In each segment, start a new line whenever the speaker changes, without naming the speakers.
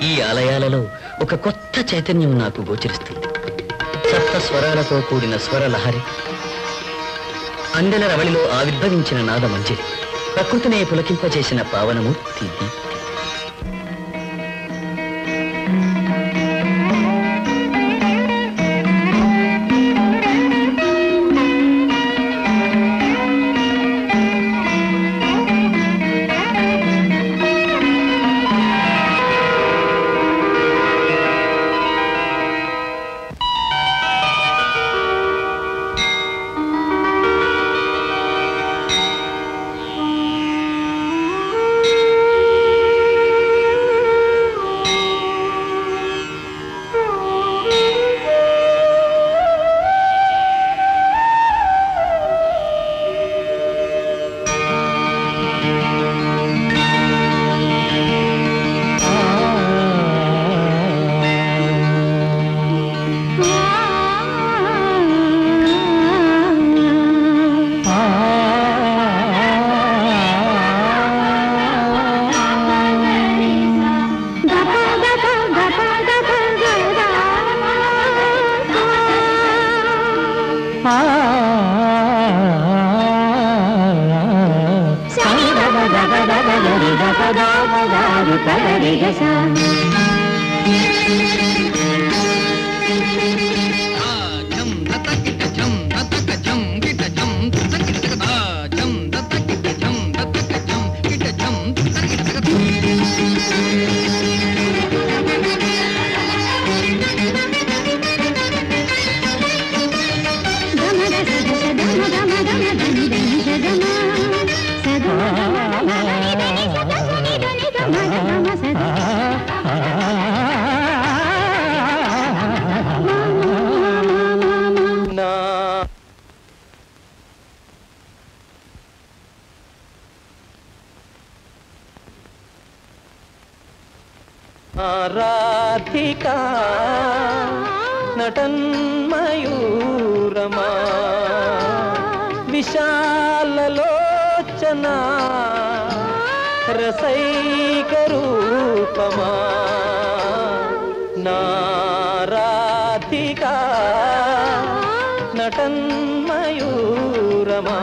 ఈ ఆలయాలలో ఒక కొత్త చైతన్యం నాకు గోచరిస్తుంది సప్త స్వరాలతో కూడిన స్వర లహరి అందెల రవళిలో ఆవిర్భవించిన నాద మంజరి ప్రకృతినే పులకింపజేసిన పావనమూర్తి దీప్తి
ఆరాధికా నటన్మయూరమా విశాలలోచన రసైకరూపమా నారాధికా నటన్మయూరమా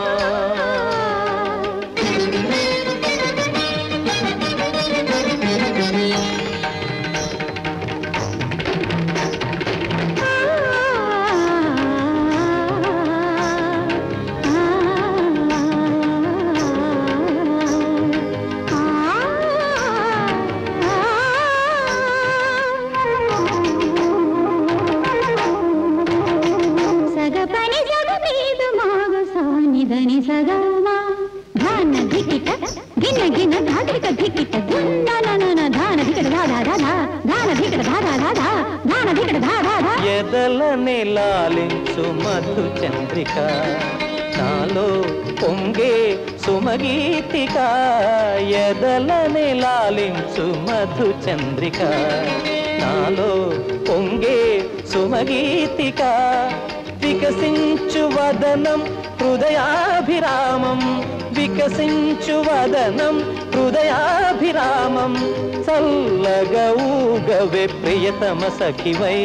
సగపని సగ మీద మాగ సానిదని సగమా ధాన ధికిట గిన్న గిన్న ధాదిక ధికిట దున్న ధాన ధికిట ధాదా ధాదా ధాన ధికిట ధాదా ధాదా ధాన ధికిట ధాదా ధా
ఎదలని లాలించు మధు చంద్రిక నాలో పొంగే సుమగీతిక ఎదలని లాలించు మధు చంద్రిక నాలో పొంగే సుమగీతిక వికసించు వదనం హృదయాభిరామం వికసించు వదనం హృదయాభిరామం చల్లగా ఊగవే ప్రియతమ సఖివై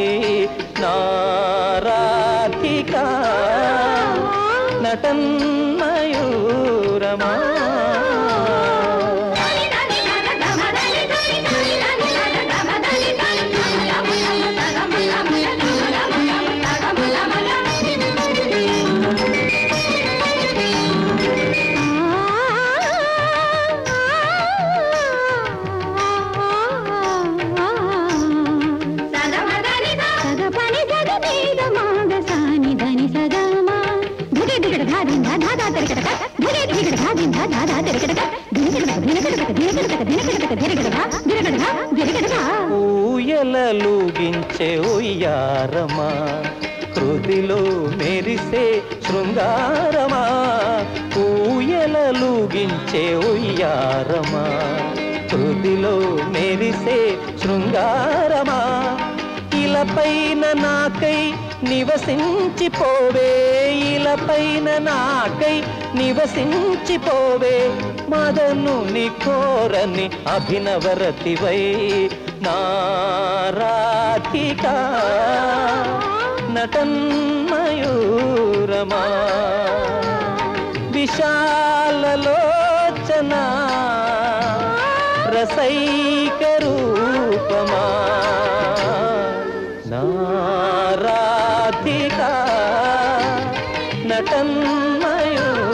నారాధికా నటన్మయూరమా
సగపని సగ మీద మాగ సానిదని సగమా ధగ ధికిట ధాదింద ధాదా తిరికటక ధగ ధికిట ధాదింద ధాదా తిరికటక ధినకటక ధినకటక ధినకటక ధినకటక ధిరకటక ధిరకటక ధిరకటక
ఊయలలుగించే ఉయ్యారమా హృదిలో మెరిసే శృంగారమా ఊయలలుగించే ఉయ్యారమా హృదిలో మెరిసే శృంగారమా ఇలపైన నాకై నివసించిపోవే ఇలపైన నాకై నివసించిపోవే మదను కోరని అభినవరతివై నారాధిక నటన్మయూరమా విశాలలోచన రసైక రూపమా నారాధిక నటన్మయూరమా